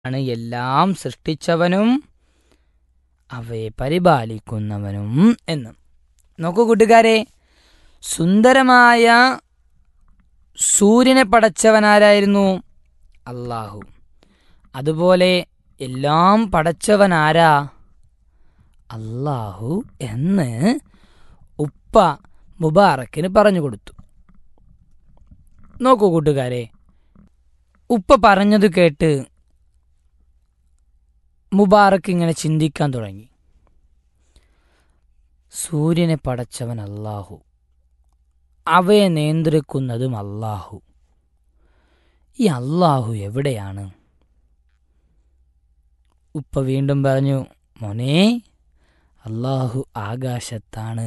ആണ് എല്ലാം സൃഷ്ടിച്ചവനും അവയെ പരിപാലിക്കുന്നവനും എന്ന് നോക്കൂ കൂട്ടുകാരെ സുന്ദരമായ സൂര്യനെ പടച്ചവനാരായിരുന്നു അള്ളാഹു അതുപോലെ എല്ലാം പടച്ചവനാരാ അള്ളാഹു എന്ന് ഉപ്പ മുബാറക്കിന് പറഞ്ഞു കൊടുത്തു നോക്കൂ കൂട്ടുകാരെ ഉപ്പ പറഞ്ഞത് കേട്ട് മുബാറക്ക് ഇങ്ങനെ ചിന്തിക്കാൻ തുടങ്ങി സൂര്യനെ പടച്ചവൻ അല്ലാഹു അവയെ നിയന്ത്രിക്കുന്നതും അല്ലാഹു ഈ അല്ലാഹു എവിടെയാണ് ഉപ്പ വീണ്ടും പറഞ്ഞു മോനെ അല്ലാഹു ആകാശത്താണ്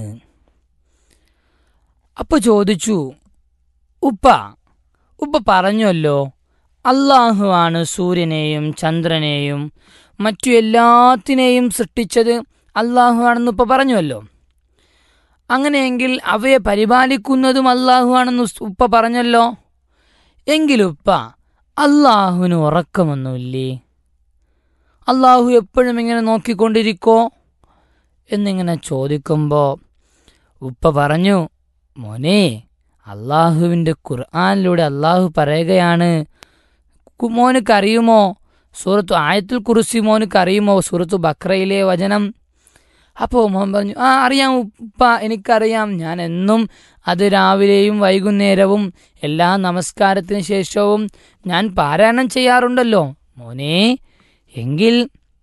അപ്പൊ ചോദിച്ചു ഉപ്പ ഉപ്പ പറഞ്ഞല്ലോ അള്ളാഹു ആണ് സൂര്യനെയും ചന്ദ്രനെയും മറ്റു എല്ലാത്തിനെയും സൃഷ്ടിച്ചത് അള്ളാഹു ആണെന്ന് ഉപ്പ പറഞ്ഞുവല്ലോ അങ്ങനെയെങ്കിൽ അവയെ പരിപാലിക്കുന്നതും അള്ളാഹു ആണെന്ന് ഉപ്പ പറഞ്ഞല്ലോ എങ്കിലുപ്പ അള്ളാഹുവിന് ഉറക്കമൊന്നുമില്ലേ അള്ളാഹു എപ്പോഴും ഇങ്ങനെ നോക്കിക്കൊണ്ടിരിക്കോ എന്നിങ്ങനെ ചോദിക്കുമ്പോൾ ഉപ്പ പറഞ്ഞു മോനെ അള്ളാഹുവിൻ്റെ ഖുർആാനിലൂടെ അള്ളാഹു പറയുകയാണ് കു- മോനക്ക് അറിയുമോ സൂറത്ത് ആയത്തുൽ കുറിസി മോനക്ക് അറിയുമോ സൂറത്ത് ബക്രയിലെ വചനം അപ്പോൾ മോൻ പറഞ്ഞു ആ അറിയാം ഉപ്പ എനിക്കറിയാം ഞാൻ എന്നും അത് രാവിലെയും വൈകുന്നേരവും എല്ലാ നമസ്കാരത്തിന് ശേഷവും ഞാൻ പാരായണം ചെയ്യാറുണ്ടല്ലോ മോനെ എങ്കിൽ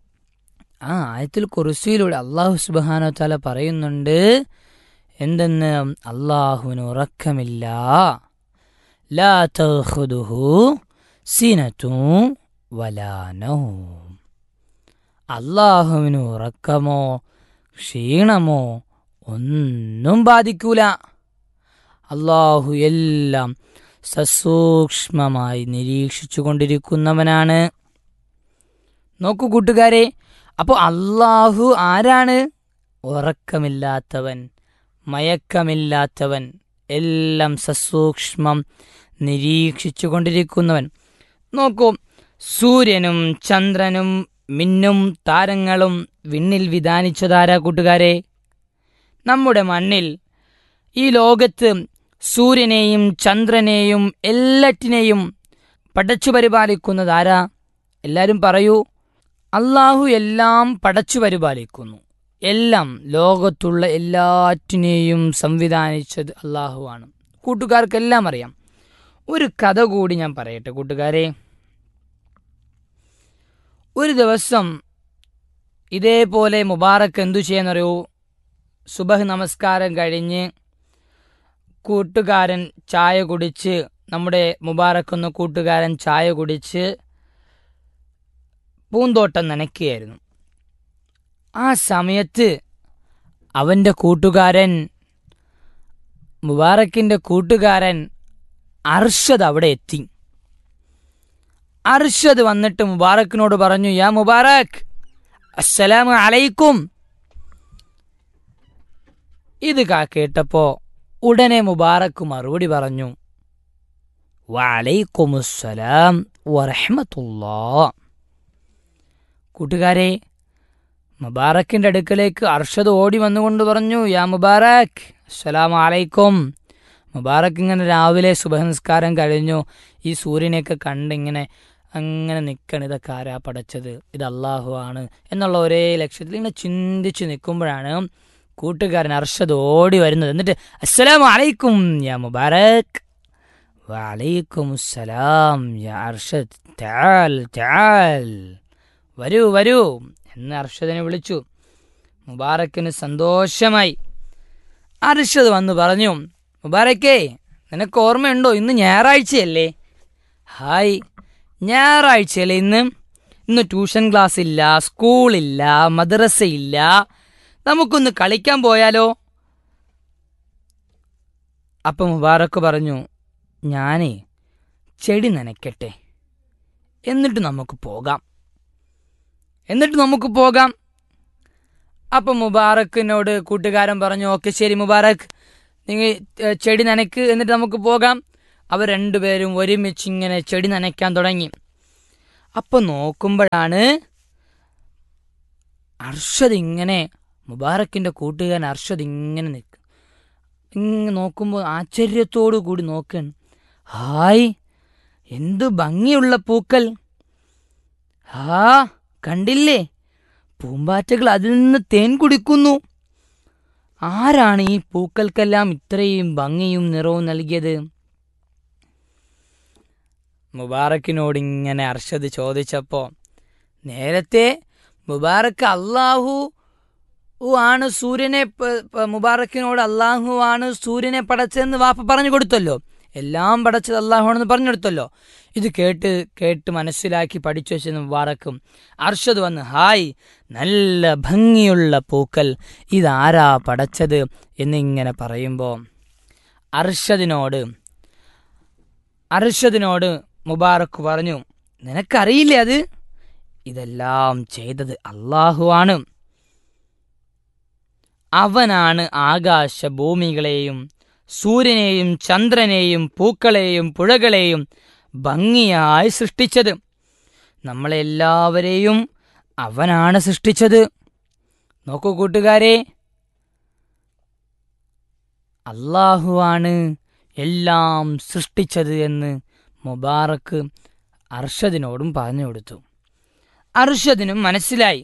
ആ ആയത്തുൽ കുറിസിയിലൂടെ അള്ളാഹു സുബാനോ തല പറയുന്നുണ്ട് എന്തെന്ന് അള്ളാഹുവിന് ഉറക്കമില്ല ലാ തഖുദുഹു സിനത്തും വലാനോ അള്ളാഹുവിന് ഉറക്കമോ ക്ഷീണമോ ഒന്നും ബാധിക്കൂല അള്ളാഹു എല്ലാം സസൂക്ഷ്മമായി നിരീക്ഷിച്ചു കൊണ്ടിരിക്കുന്നവനാണ് നോക്കൂ കൂട്ടുകാരെ അപ്പോൾ അള്ളാഹു ആരാണ് ഉറക്കമില്ലാത്തവൻ മയക്കമില്ലാത്തവൻ എല്ലാം സസൂക്ഷ്മം നിരീക്ഷിച്ചു കൊണ്ടിരിക്കുന്നവൻ നോക്കൂ സൂര്യനും ചന്ദ്രനും മിന്നും താരങ്ങളും വിണ്ണിൽ വിധാനിച്ചതാരാ കൂട്ടുകാരെ നമ്മുടെ മണ്ണിൽ ഈ ലോകത്ത് സൂര്യനെയും ചന്ദ്രനെയും എല്ലാറ്റിനെയും പടച്ചു പരിപാലിക്കുന്നതാരാ എല്ലാവരും പറയൂ അള്ളാഹു എല്ലാം പടച്ചു പരിപാലിക്കുന്നു എല്ലാം ലോകത്തുള്ള എല്ലാറ്റിനെയും സംവിധാനിച്ചത് അള്ളാഹുവാണ് കൂട്ടുകാർക്കെല്ലാം അറിയാം ഒരു കഥ കൂടി ഞാൻ പറയട്ടെ കൂട്ടുകാരെ ഒരു ദിവസം ഇതേപോലെ മുബാറക്ക് എന്തു ചെയ്യുന്നറിയോ സുബഹ് നമസ്കാരം കഴിഞ്ഞ് കൂട്ടുകാരൻ ചായ കുടിച്ച് നമ്മുടെ മുബാറക്ക് എന്ന കൂട്ടുകാരൻ ചായ കുടിച്ച് പൂന്തോട്ടം നനയ്ക്കുകയായിരുന്നു ആ സമയത്ത് അവൻ്റെ കൂട്ടുകാരൻ മുബാറക്കിൻ്റെ കൂട്ടുകാരൻ അർഷദ് അവിടെ എത്തി അർഷദ് വന്നിട്ട് മുബാറക്കിനോട് പറഞ്ഞു യാ മുബാറക് അസ്സലാമു അലൈക്കും ഇത് കാ കേട്ടപ്പോ ഉടനെ മുബാറക്ക് മറുപടി പറഞ്ഞു വലൈക്കുമുസ്സലാം വറഹ്മത്തുള്ളാ കൂട്ടുകാരെ മുബാറക്കിന്റെ അടുക്കലേക്ക് അർഷദ് ഓടി വന്നുകൊണ്ട് പറഞ്ഞു യാ മുബാറക് അസ്സലാമു അലൈക്കും മുബാറക്ക് ഇങ്ങനെ രാവിലെ സുബഹനസ്കാരം കഴിഞ്ഞു ഈ സൂര്യനെയൊക്കെ കണ്ടിങ്ങനെ അങ്ങനെ നിൽക്കണം ഇതൊക്കെ ആരാ പടച്ചത് ഇത് അള്ളാഹു ആണ് എന്നുള്ള ഒരേ ലക്ഷ്യത്തിൽ ഇങ്ങനെ ചിന്തിച്ച് നിൽക്കുമ്പോഴാണ് കൂട്ടുകാരൻ അർഷദ് ഓടി വരുന്നത് എന്നിട്ട് അസ്സലാമു അലൈക്കും യാ മുബാറക് വലൈക്കും അസ്സലാം യാ അർഷദ് താൽ താൽ വരൂ വരൂ എന്ന് അർഷദിനെ വിളിച്ചു മുബാറക്കിന് സന്തോഷമായി അർഷദ് വന്ന് പറഞ്ഞു മുബാറക്കേ നിനക്ക് ഓർമ്മയുണ്ടോ ഇന്ന് ഞായറാഴ്ചയല്ലേ ഹായ് ഞായറാഴ്ചയല്ലേ ഇന്ന് ഇന്ന് ട്യൂഷൻ ക്ലാസ് ഇല്ല സ്കൂളില്ല മദ്രസയില്ല നമുക്കൊന്ന് കളിക്കാൻ പോയാലോ അപ്പം മുബാറക്ക് പറഞ്ഞു ഞാനേ ചെടി നനയ്ക്കട്ടെ എന്നിട്ട് നമുക്ക് പോകാം എന്നിട്ട് നമുക്ക് പോകാം അപ്പം മുബാറക്കിനോട് കൂട്ടുകാരൻ പറഞ്ഞു ഓക്കെ ശരി മുബാറക്ക് നിങ്ങൾ ഏഹ്, ചെടി നനയ്ക്ക് എന്നിട്ട് നമുക്ക് പോകാം അവർ രണ്ടുപേരും ഒരുമിച്ച് ഇങ്ങനെ ചെടി നനയ്ക്കാൻ തുടങ്ങി അപ്പൊ നോക്കുമ്പോഴാണ് അർഷദ് ഇങ്ങനെ മുബാറക്കിന്റെ കൂട്ടുകാരൻ അർഷദ് ഇങ്ങനെ നിൽക്കും ഇങ്ങനെ നോക്കുമ്പോൾ ആശ്ചര്യത്തോടു കൂടി നോക്കുകയാണ് ഹായ് എന്തു ഭംഗിയുള്ള പൂക്കൾ ഹാ കണ്ടില്ലേ പൂമ്പാറ്റകൾ അതിൽ നിന്ന് തേൻ കുടിക്കുന്നു ആരാണ് ഈ പൂക്കൾക്കെല്ലാം ഇത്രയും ഭംഗിയും നിറവും നൽകിയത് മുബാറക്കിനോട് ഇങ്ങനെ അർഷദ് ചോദിച്ചപ്പോ നേരത്തെ മുബാറക്ക് അള്ളാഹു ആണ് സൂര്യനെ പ- പ- മുബാറക്കിനോട് അള്ളാഹു ആണ് സൂര്യനെ പടച്ചതെന്ന് വാപ്പ പറഞ്ഞു കൊടുത്തല്ലോ എല്ലാം പടച്ചത് അള്ളാഹു ആണെന്ന് പറഞ്ഞു കൊടുത്തല്ലോ ഇത് കേട്ട് കേട്ട് മനസ്സിലാക്കി പഠിച്ചു വെച്ച മുബാറക്കും അർഷദ് വന്ന് ഹായ് നല്ല ഭംഗിയുള്ള പൂക്കൾ ഇതാരാ പടച്ചത് എന്നിങ്ങനെ പറയുമ്പോൾ അർഷദിനോട് അർഷദിനോട് മുബാറക്ക് പറഞ്ഞു നിനക്കറിയില്ലേ അത് ഇതെല്ലാം ചെയ്തത് അള്ളാഹുവാണ് അവനാണ് ആകാശ ഭൂമികളെയും സൂര്യനെയും ചന്ദ്രനെയും പൂക്കളെയും പുഴകളെയും ഭംഗിയായി സൃഷ്ടിച്ചത് നമ്മളെല്ലാവരെയും അവനാണ് സൃഷ്ടിച്ചത് നോക്കൂ കൂട്ടുകാരെ അള്ളാഹുവാണ് എല്ലാം സൃഷ്ടിച്ചത് എന്ന് മുബാറക്ക് അർഷദിനോടും പറഞ്ഞു കൊടുത്തു അർഷദിനും മനസ്സിലായി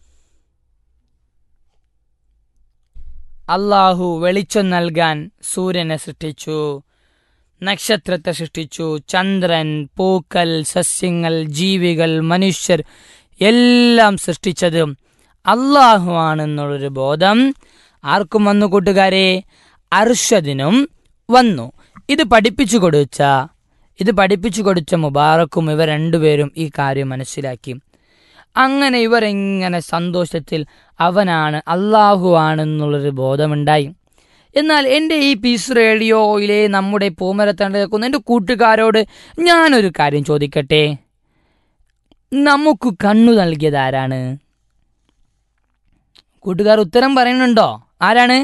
അള്ളാഹു വെളിച്ചം നൽകാൻ സൂര്യനെ സൃഷ്ടിച്ചു നക്ഷത്രത്തെ സൃഷ്ടിച്ചു ചന്ദ്രൻ പൂക്കൾ സസ്യങ്ങൾ ജീവികൾ മനുഷ്യർ എല്ലാം സൃഷ്ടിച്ചത് അള്ളാഹു ആണെന്നുള്ളൊരു ബോധം ആർക്കും വന്നു കൂട്ടുകാരെ അർഷദിനും വന്നു ഇത് പഠിപ്പിച്ചു കൊടുച്ച ഇത് പഠിപ്പിച്ചു കൊടുത്ത മുബാറക്കും ഇവർ രണ്ടുപേരും ഈ കാര്യം മനസ്സിലാക്കി അങ്ങനെ ഇവരെങ്ങനെ സന്തോഷത്തിൽ അവനാണ് അള്ളാഹു ആണെന്നുള്ളൊരു ബോധമുണ്ടായി എന്നാൽ എൻ്റെ ഈ പീസ് റേഡിയോയിലെ നമ്മുടെ പൂമരത്തണ്ട് കേൾക്കുന്ന എൻ്റെ കൂട്ടുകാരോട് ഞാനൊരു കാര്യം ചോദിക്കട്ടെ നമുക്ക് കണ്ണു നൽകിയത് ആരാണ് കൂട്ടുകാർ ഉത്തരം പറയുന്നുണ്ടോ ആരാണ്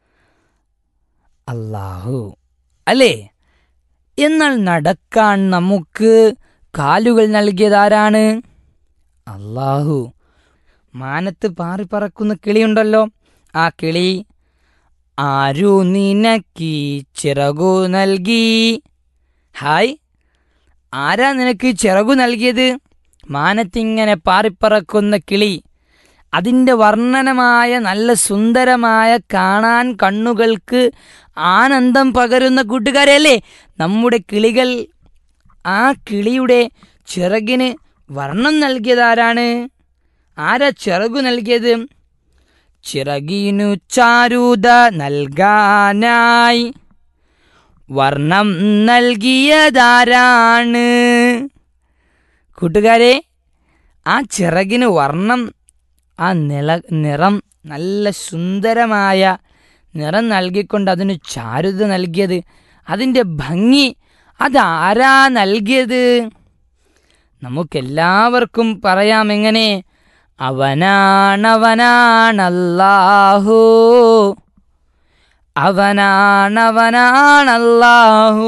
അള്ളാഹു അല്ലേ എന്നാൽ നടക്കാൻ നമുക്ക് കാലുകൾ നൽകിയത് ആരാണ് അള്ളാഹു മാനത്ത് പാറിപ്പറക്കുന്ന കിളിയുണ്ടല്ലോ ആ കിളി ആരു നിനക്ക് ചിറകു നൽകി ഹായ് ആരാ നിനക്ക് ചിറകു നൽകിയത് മാനത്തിങ്ങനെ പാറിപ്പറക്കുന്ന കിളി അതിൻ്റെ വർണ്ണനമായ നല്ല സുന്ദരമായ കാണാൻ കണ്ണുകൾക്ക് ആനന്ദം പകരുന്ന കൂട്ടുകാരെയല്ലേ നമ്മുടെ കിളികൾ ആ കിളിയുടെ ചിറകിന് വർണ്ണം നൽകിയതാരാണ് ആരാ ചിറകു നൽകിയത് ചിറകിനു ചാരുത നൽകാനായി വർണ്ണം നൽകിയതാരാണ് കൂട്ടുകാരെ ആ ചിറകിന് വർണ്ണം ആ നില നിറം നല്ല സുന്ദരമായ നിറം നൽകിക്കൊണ്ട് അതിന് ചാരുത നൽകിയത് അതിൻ്റെ ഭംഗി അതാരാ നൽകിയത് നമുക്കെല്ലാവർക്കും പറയാം എങ്ങനെ അവനാണവനാണല്ലാഹു അവനാണവനാണല്ലാഹു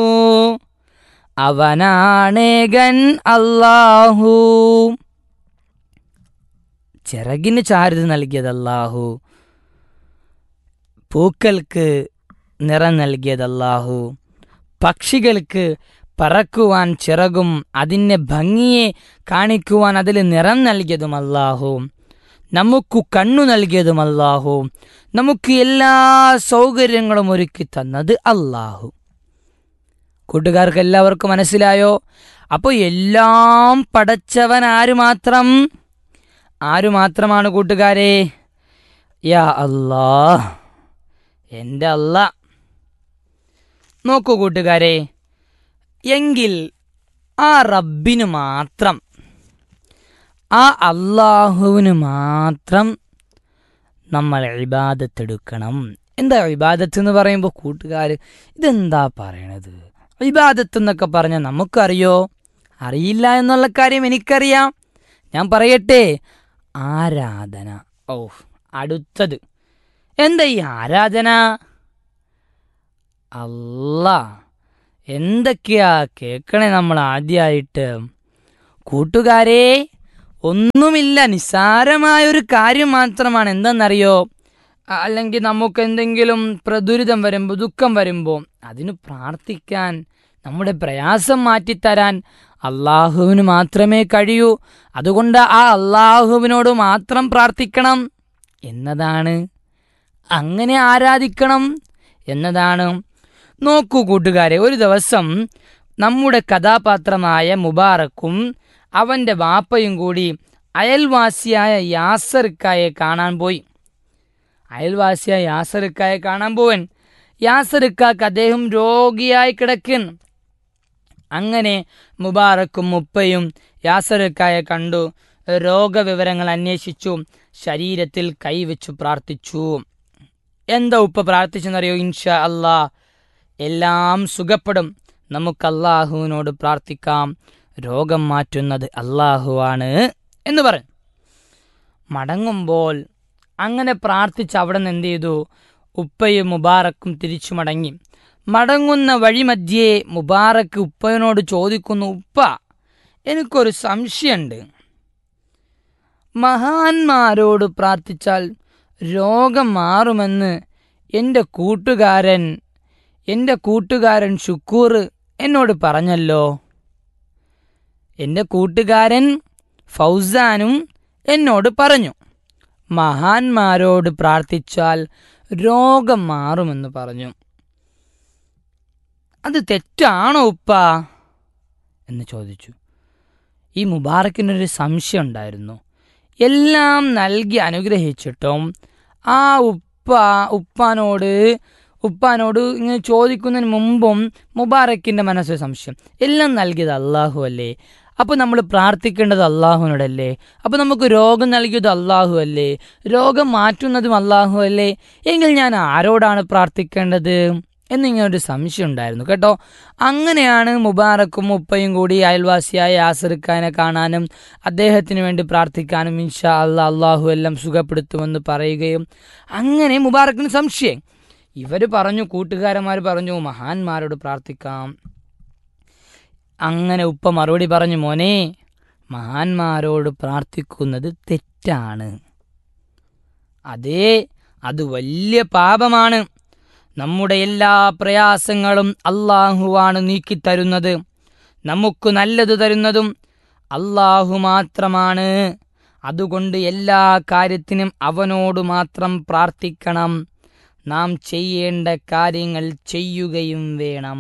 അവനാണേകൻ അല്ലാഹു ചിറകിന് ചാരുത നൽകിയത് അല്ലാഹു പൂക്കൾക്ക് നിറം നൽകിയത് അല്ലാഹു പക്ഷികൾക്ക് പറക്കുവാൻ ചിറകും അതിൻ്റെ ഭംഗിയെ കാണിക്കുവാൻ അതിൽ നിറം നൽകിയതും അല്ലാഹു നമുക്കു കണ്ണു നൽകിയതും അല്ലാഹു നമുക്ക് എല്ലാ സൗകര്യങ്ങളും ഒരുക്കി തന്നത് അല്ലാഹു കൂട്ടുകാർക്ക് എല്ലാവർക്കും മനസ്സിലായോ അപ്പോൾ എല്ലാം പടച്ചവൻ ആര് മാത്രം ആരു മാത്രമാണ് കൂട്ടുകാരെ യാ അല്ലാ എൻ്റെ അല്ല നോക്കൂ കൂട്ടുകാരെ എങ്കിൽ ആ റബ്ബിന് മാത്രം ആ അള്ളാഹുവിന് മാത്രം നമ്മൾ ഇബാദത്തെടുക്കണം എന്താ ഇബാദത്ത് എന്ന് പറയുമ്പോൾ കൂട്ടുകാർ ഇതെന്താ പറയണത് ഇബാദത്ത് എന്നൊക്കെ പറഞ്ഞാൽ നമുക്കറിയോ അറിയില്ല എന്നുള്ള കാര്യം എനിക്കറിയാം ഞാൻ പറയട്ടെ ആരാധന ഓ അടുത്തത് എന്താ ഈ ആരാധന അല്ല എന്തൊക്കെയാ കേൾക്കണേ നമ്മൾ ആദ്യമായിട്ട് കൂട്ടുകാരെ ഒന്നുമില്ല നിസ്സാരമായൊരു കാര്യം മാത്രമാണ് എന്തെന്നറിയോ അ- അല്ലെങ്കിൽ നമുക്ക് എന്തെങ്കിലും പ്രദുരിതം വരുമ്പോൾ ദുഃഖം വരുമ്പോൾ അതിന് പ്രാർത്ഥിക്കാൻ നമ്മുടെ പ്രയാസം മാറ്റിത്തരാൻ അള്ളാഹുവിന് മാത്രമേ കഴിയൂ അതുകൊണ്ട് ആ അള്ളാഹുവിനോട് മാത്രം പ്രാർത്ഥിക്കണം എന്നതാണ് അങ്ങനെ ആരാധിക്കണം എന്നതാണ് നോക്കൂ കൂട്ടുകാരെ ഒരു ദിവസം നമ്മുടെ കഥാപാത്രമായ മുബാറക്കും അവൻ്റെ വാപ്പയും കൂടി അയൽവാസിയായ യാസർക്കായെ കാണാൻ പോയി അയൽവാസിയായ യാസർക്കായെ കാണാൻ പോവൻ യാസർക്കാക്ക് അദ്ദേഹം രോഗിയായി കിടക്കുന്നു അങ്ങനെ മുബാറക്കും മുപ്പയും യാസർക്കായെ കണ്ടു രോഗവിവരങ്ങൾ അന്വേഷിച്ചു ശരീരത്തിൽ കൈവച്ചു പ്രാർത്ഥിച്ചു എന്താ ഉപ്പ പ്രാർത്ഥിച്ചെന്നറിയോ ഇൻഷാ അല്ലാ എല്ലാം സുഖപ്പെടും നമുക്ക് അള്ളാഹുവിനോട് പ്രാർത്ഥിക്കാം രോഗം മാറ്റുന്നത് അള്ളാഹുവാണ് എന്ന് പറഞ്ഞു മടങ്ങുമ്പോൾ അങ്ങനെ പ്രാർത്ഥിച്ച് അവിടെ നിന്ന് എന്ത് ചെയ്തു ഉപ്പയും മുബാറക്കും തിരിച്ചു മടങ്ങി മടങ്ങുന്ന വഴിമധ്യേ മുബാറക്ക് ഉപ്പയോട് ചോദിക്കുന്നു ഉപ്പ എനിക്കൊരു സംശയമുണ്ട് മഹാന്മാരോട് പ്രാർത്ഥിച്ചാൽ രോഗം മാറുമെന്ന് എൻ്റെ കൂട്ടുകാരൻ എൻ്റെ കൂട്ടുകാരൻ ഷുക്കൂർ എന്നോട് പറഞ്ഞല്ലോ എൻ്റെ കൂട്ടുകാരൻ ഫൗസാനും എന്നോട് പറഞ്ഞു മഹാന്മാരോട് പ്രാർത്ഥിച്ചാൽ രോഗം മാറുമെന്ന് പറഞ്ഞു അത് തെറ്റാണോ ഉപ്പ എന്ന് ചോദിച്ചു ഈ മുബാറക്കിനൊരു സംശയം ഉണ്ടായിരുന്നു എല്ലാം നൽകി അനുഗ്രഹിച്ചിട്ടും ആ ഉപ്പ ഉപ്പാനോട് ഉപ്പാനോട് ഇങ്ങനെ ചോദിക്കുന്നതിന് മുമ്പും മുബാറക്കിന്റെ മനസ്സിൽ സംശയം എല്ലാം നൽകിയത് അള്ളാഹു അല്ലേ അപ്പോൾ നമ്മൾ പ്രാർത്ഥിക്കേണ്ടത് അള്ളാഹുവിനോടല്ലേ അപ്പോൾ നമുക്ക് രോഗം നൽകിയത് അള്ളാഹു അല്ലേ രോഗം മാറ്റുന്നതും അള്ളാഹു അല്ലേ എങ്കിൽ ഞാൻ ആരോടാണ് പ്രാർത്ഥിക്കേണ്ടത് എന്നിങ്ങനെ ഒരു സംശയം ഉണ്ടായിരുന്നു കേട്ടോ അങ്ങനെയാണ് മുബാറക്കും ഉപ്പയും കൂടി അയൽവാസിയായ യാസിർ ഖാനെ കാണാനും അദ്ദേഹത്തിന് വേണ്ടി പ്രാർത്ഥിക്കാനും ഇൻഷാ അല്ലാ അള്ളാഹു എല്ലാം സുഖപ്പെടുത്തുമെന്ന് പറയുകയും അങ്ങനെ മുബാറക്കിന് സംശയം ഇവർ പറഞ്ഞു കൂട്ടുകാരന്മാർ പറഞ്ഞു മഹാന്മാരോട് പ്രാർത്ഥിക്കാം അങ്ങനെ ഉപ്പ മറുപടി പറഞ്ഞു മോനെ മഹാന്മാരോട് പ്രാർത്ഥിക്കുന്നത് തെറ്റാണ് അതേ അത് വലിയ പാപമാണ് നമ്മുടെ എല്ലാ പ്രയാസങ്ങളും അള്ളാഹുവാണ് നീക്കിത്തരുന്നത് നമുക്ക് നല്ലത് തരുന്നതും അള്ളാഹു മാത്രമാണ് അതുകൊണ്ട് എല്ലാ കാര്യത്തിനും അവനോട് മാത്രം പ്രാർത്ഥിക്കണം നാം ചെയ്യേണ്ട കാര്യങ്ങൾ ചെയ്യുകയും വേണം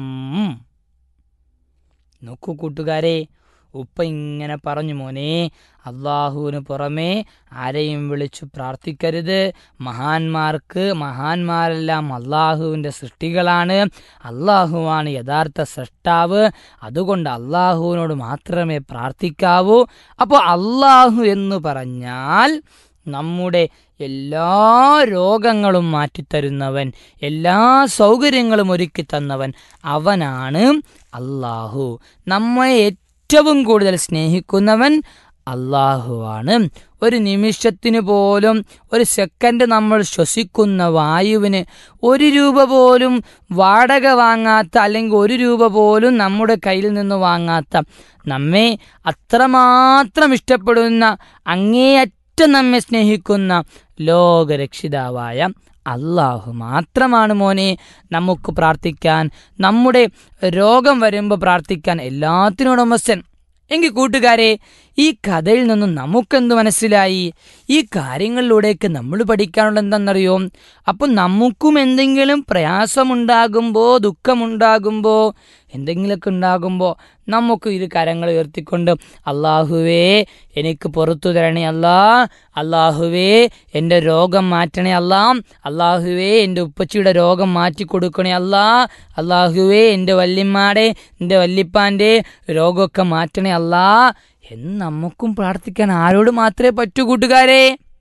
നോക്കൂ കൂട്ടുകാരെ ഉപ്പ ഇങ്ങനെ പറഞ്ഞു മോനെ അള്ളാഹുവിന് പുറമേ ആരെയും വിളിച്ചു പ്രാർത്ഥിക്കരുത് മഹാന്മാർക്ക് മഹാന്മാരെല്ലാം അള്ളാഹുവിൻ്റെ സൃഷ്ടികളാണ് അള്ളാഹുവാണ് യഥാർത്ഥ സൃഷ്ടാവ് അതുകൊണ്ട് അള്ളാഹുവിനോട് മാത്രമേ പ്രാർത്ഥിക്കാവൂ അപ്പോൾ അള്ളാഹു എന്ന് പറഞ്ഞാൽ നമ്മുടെ എല്ലാ രോഗങ്ങളും മാറ്റിത്തരുന്നവൻ എല്ലാ സൗകര്യങ്ങളും ഒരുക്കി തന്നവൻ അവനാണ് അള്ളാഹു നമ്മെ ഏറ്റവും കൂടുതൽ സ്നേഹിക്കുന്നവൻ അള്ളാഹുവാണ് ഒരു നിമിഷത്തിന് പോലും ഒരു സെക്കൻഡ് നമ്മൾ ശ്വസിക്കുന്ന വായുവിന് ഒരു രൂപ പോലും വാടക വാങ്ങാത്ത അല്ലെങ്കിൽ ഒരു രൂപ പോലും നമ്മുടെ കയ്യിൽ നിന്ന് വാങ്ങാത്ത നമ്മെ അത്രമാത്രം ഇഷ്ടപ്പെടുന്ന അങ്ങേയറ്റം നമ്മെ സ്നേഹിക്കുന്ന ലോകരക്ഷിതാവായ അള്ളാഹു മാത്രമാണ് മോനെ നമുക്ക് പ്രാർത്ഥിക്കാൻ നമ്മുടെ രോഗം വരുമ്പോൾ പ്രാർത്ഥിക്കാൻ എല്ലാത്തിനോടും വസൻ എങ്കിൽ കൂട്ടുകാരെ ഈ കഥയിൽ നിന്നും നമുക്കെന്ത് മനസ്സിലായി ഈ കാര്യങ്ങളിലൂടെയൊക്കെ നമ്മൾ പഠിക്കാനുള്ള എന്താണെന്നറിയോ അപ്പം നമുക്കും എന്തെങ്കിലും പ്രയാസമുണ്ടാകുമ്പോൾ ദുഃഖമുണ്ടാകുമ്പോൾ എന്തെങ്കിലുമൊക്കെ ഉണ്ടാകുമ്പോൾ നമുക്ക് ഇത് കരങ്ങൾ ഉയർത്തിക്കൊണ്ട് അള്ളാഹുവേ എനിക്ക് പുറത്തു തരണേ അല്ലാ അള്ളാഹുവേ എൻ്റെ രോഗം മാറ്റണേ അല്ലാ അള്ളാഹുവേ എൻ്റെ ഉപ്പച്ചിയുടെ രോഗം മാറ്റി കൊടുക്കണേ അല്ലാ അള്ളാഹുവേ എൻ്റെ വല്യമ്മാടെ എൻ്റെ വല്യപ്പാൻ്റെ രോഗമൊക്കെ മാറ്റണേ അല്ലാ എന്ന് നമുക്കും പ്രാർത്ഥിക്കാൻ ആരോട് മാത്രമേ പറ്റൂ കൂട്ടുകാരെ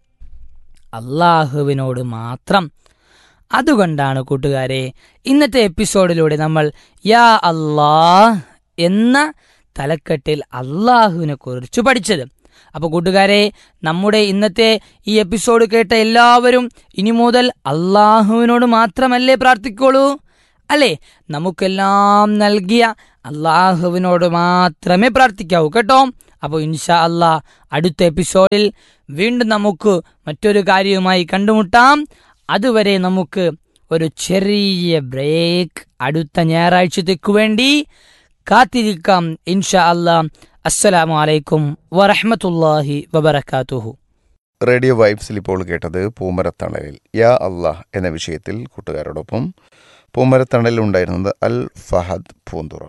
അള്ളാഹുവിനോട് മാത്രം അതുകൊണ്ടാണ് കൂട്ടുകാരെ ഇന്നത്തെ എപ്പിസോഡിലൂടെ നമ്മൾ യാ അല്ലാ എന്ന തലക്കെട്ടിൽ അള്ളാഹുവിനെ കുറിച്ച് പഠിച്ചത് അപ്പോൾ കൂട്ടുകാരെ നമ്മുടെ ഇന്നത്തെ ഈ എപ്പിസോഡ് കേട്ട എല്ലാവരും ഇനി മുതൽ അള്ളാഹുവിനോട് മാത്രമല്ലേ പ്രാർത്ഥിക്കോളൂ അല്ലേ നമുക്കെല്ലാം നൽകിയ അള്ളാഹുവിനോട് മാത്രമേ പ്രാർത്ഥിക്കാവൂ കേട്ടോ അപ്പോൾ ഇൻഷാ അല്ലാ അടുത്ത എപ്പിസോഡിൽ വീണ്ടും നമുക്ക് മറ്റൊരു കാര്യവുമായി കണ്ടുമുട്ടാം അതുവരെ നമുക്ക് ഒരു ചെറിയ ബ്രേക്ക് അടുത്ത ഞായറാഴ്ചത്തേക്ക് വേണ്ടി കാത്തിരിക്കാം ഇൻഷാ അല്ലാ അസ്സലാമു അലൈക്കും വറഹ്മത്തുള്ളാഹി വബറകാതുഹു റേഡിയോ വൈബ്സിൽ ഇപ്പോൾ കേട്ടത് പൂമരത്തണലിൽ യാ അള്ളാഹ് എന്ന വിഷയത്തിൽ കൂട്ടുകാരോടൊപ്പം പൂമരത്തണലിൽ ഉണ്ടായിരുന്നത് അൽ ഫഹദ് പൂന്തുറ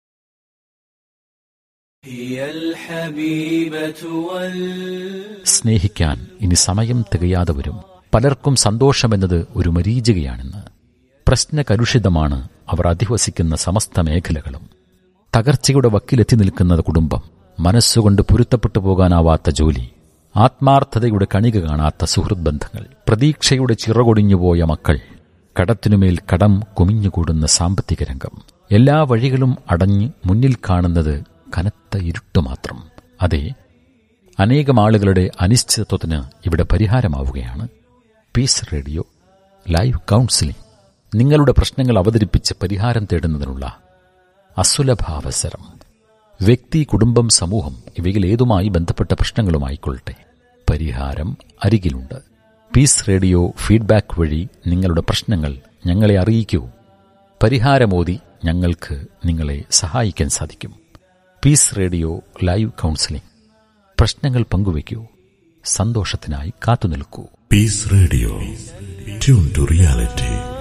هي الحبيبة وال സ്നേഹിക്കാൻ ഇനി സമയം തികയാതെ വരും പലർക്കും സന്തോഷമെന്നത് ഒരു മരീചികയാണെന്ന് പ്രശ്നകലുഷിതമാണ് അവർ അധിവസിക്കുന്ന സമസ്ത മേഖലകളും തകർച്ചയുടെ വക്കിലെത്തി നിൽക്കുന്ന കുടുംബം മനസ്സുകൊണ്ട് പൊരുത്തപ്പെട്ടു പോകാനാവാത്ത ജോലി ആത്മാർത്ഥതയുടെ കണിക കാണാത്ത സുഹൃത് ബന്ധങ്ങൾ പ്രതീക്ഷയുടെ ചിറകൊടിഞ്ഞുപോയ മക്കൾ കടത്തിനുമേൽ കടം കുമിഞ്ഞുകൂടുന്ന സാമ്പത്തിക രംഗം എല്ലാ വഴികളും അടഞ്ഞ് മുന്നിൽ കാണുന്നത് കനത്ത ഇരുട്ട് മാത്രം അതെ അനേകം ആളുകളുടെ അനിശ്ചിതത്വത്തിന് ഇവിടെ പരിഹാരമാവുകയാണ് പീസ് റേഡിയോ ലൈവ് കൗൺസിലിംഗ് നിങ്ങളുടെ പ്രശ്നങ്ങൾ അവതരിപ്പിച്ച് പരിഹാരം തേടുന്നതിനുള്ള അസുലഭാവസരം വ്യക്തി കുടുംബം സമൂഹം ഇവയിൽ ഏതുമായി ബന്ധപ്പെട്ട പ്രശ്നങ്ങളുമായിക്കൊള്ളട്ടെ പരിഹാരം അരികിലുണ്ട് പീസ് റേഡിയോ ഫീഡ്ബാക്ക് വഴി നിങ്ങളുടെ പ്രശ്നങ്ങൾ ഞങ്ങളെ അറിയിക്കൂ പരിഹാരമോതി ഞങ്ങൾക്ക് നിങ്ങളെ സഹായിക്കാൻ സാധിക്കും പീസ് റേഡിയോ ലൈവ് കൗൺസിലിംഗ് പ്രശ്നങ്ങൾ പങ്കുവയ്ക്കൂ സന്തോഷത്തിനായി കാത്തുനിൽക്കൂ Peace Radio. Tune to reality.